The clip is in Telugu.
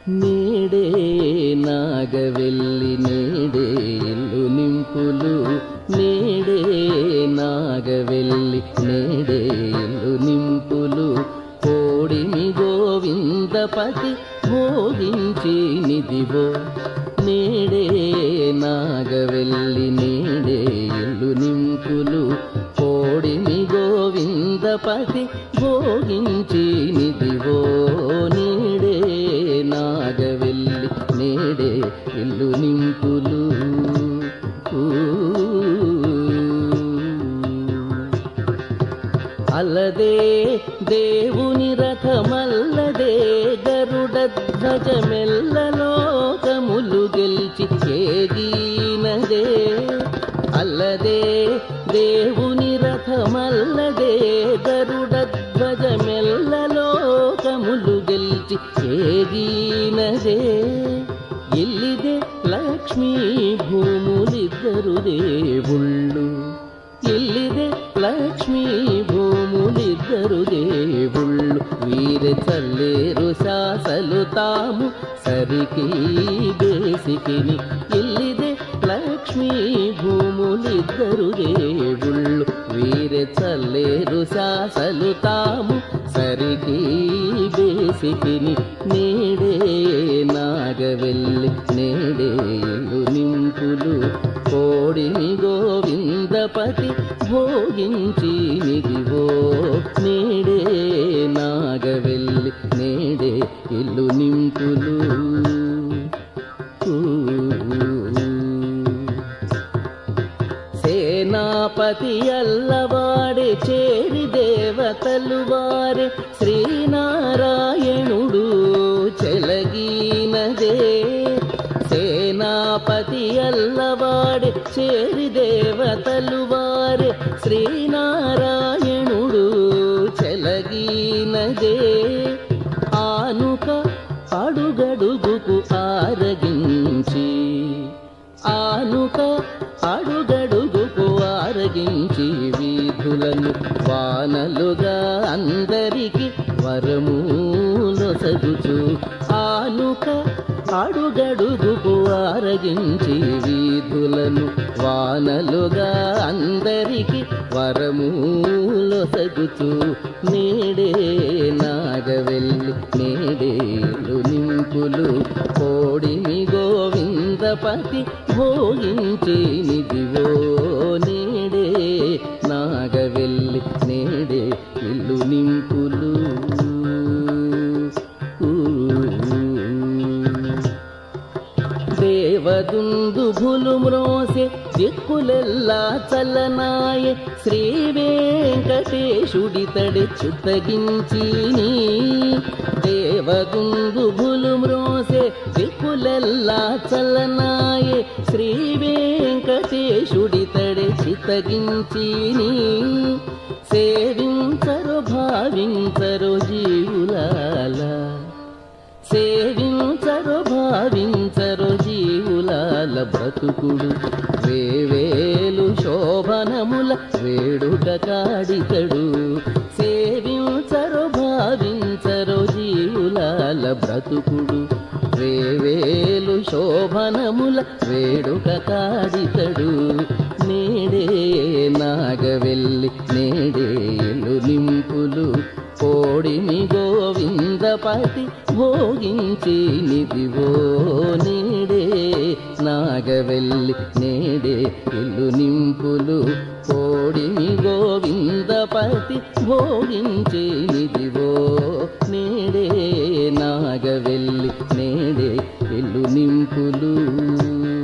నేడే నాగవెల్లి నేడే ఇల్లు నింపులు నేడే నాగవెల్లి నేడే ఇల్లు నింపులు కోడిమి గోవిందపతి భోగించి నిదివో నేడే నాగవెల్లి నేడే ఇల్లు నింపులు కోడిమి గోవిందపతి భోగించి నిదివో నేడే నాగవెల్లి నేడే ఇల్లు నింపులు అల్లదే దేవుని రథమల్లదే గరుడ ధ్వజమెల్లలోకములు గెలిచి ఏగీనదే అల్లదే దేవుని రథమల్లదే గరుడ ధ్వజమెల్లలోకములు గెలిచి ఏగీనదే ఎల్లిదే లక్ష్మీ భూములిద్దరు దేవుళ్ళు ఎల్లిదే లక్ష్మీ భూములిద్దరు దేవుళ్ళు వీరి చల్లేరు శాసలు తాము సరికి బేసికిని ఎల్లిదే లక్ష్మీ భూములిద్దరు దేవుళ్ళు వీరి చల్లేరు శాసలు తాము సరికి బేసికిని నేడే నాగవెల్లి నేడే ఇల్లు నింపులు కోడిని గోవిందపతి భోగించి నిదివో నేడే నాగవెల్లి నేడే ఇల్లు నింపులు సేనాపతి అల్లవాడే చేరి దేవతలు వారే శ్రీనారాయణుడు చెలగీనదే సేనాపతి అల్లవాడే చేరి దేవతలు వారే శ్రీనారాయణుడు చెలగీనదే ఆనుక అడుగడుగుకు ఆరగించి ఆనుక అడుగడుగుకు ఆరగించి వీధులను వానలుగా అందరికి వరములొసగుచు ఆనుక అడుగడుగుకు ఆరగించి వీధులను వానలుగా అందరికి వరములొసగుచు నేడే నాగవెల్లి నేడేలు నింపులు కోడిమి గోవిందపతి భోగించి నిదివో నేడే నాగవెల్లి నేడే ఇల్లు నింపులు దేవదుందుభులు మ్రోసె దిక్కులెల్లా చల్లనాయే శ్రీ వెంకటేశుడితడి చుత్తగించి దేవదుందుభులు మ్రోసె దిక్కులెల్లా చల్లనాయే శ్రీ వెంకటేశుడితడి చిత్తగించి సేవించరు భావించరు జీవులాల సేవించరు భావించరు జీవులాల బ్రతుకుడు వేవేలు శోభనముల వేడుక కాడితడు సేవించరు భావించరు జీవులాల బ్రతుకుడు వేవేలు శోభనముల వేడుక కాడితడు నేడే నాగవెల్లి నేడేలు నింపులు కోడిమి గోవిందపతి భోగించి నిదివో నేడే నాగవెల్లి నేడే ఇల్లు నింపులు కోడిమి గోవిందపతి భోగించి నిదివో నేడే నాగవెల్లి నేడే ఇల్లు నింపులు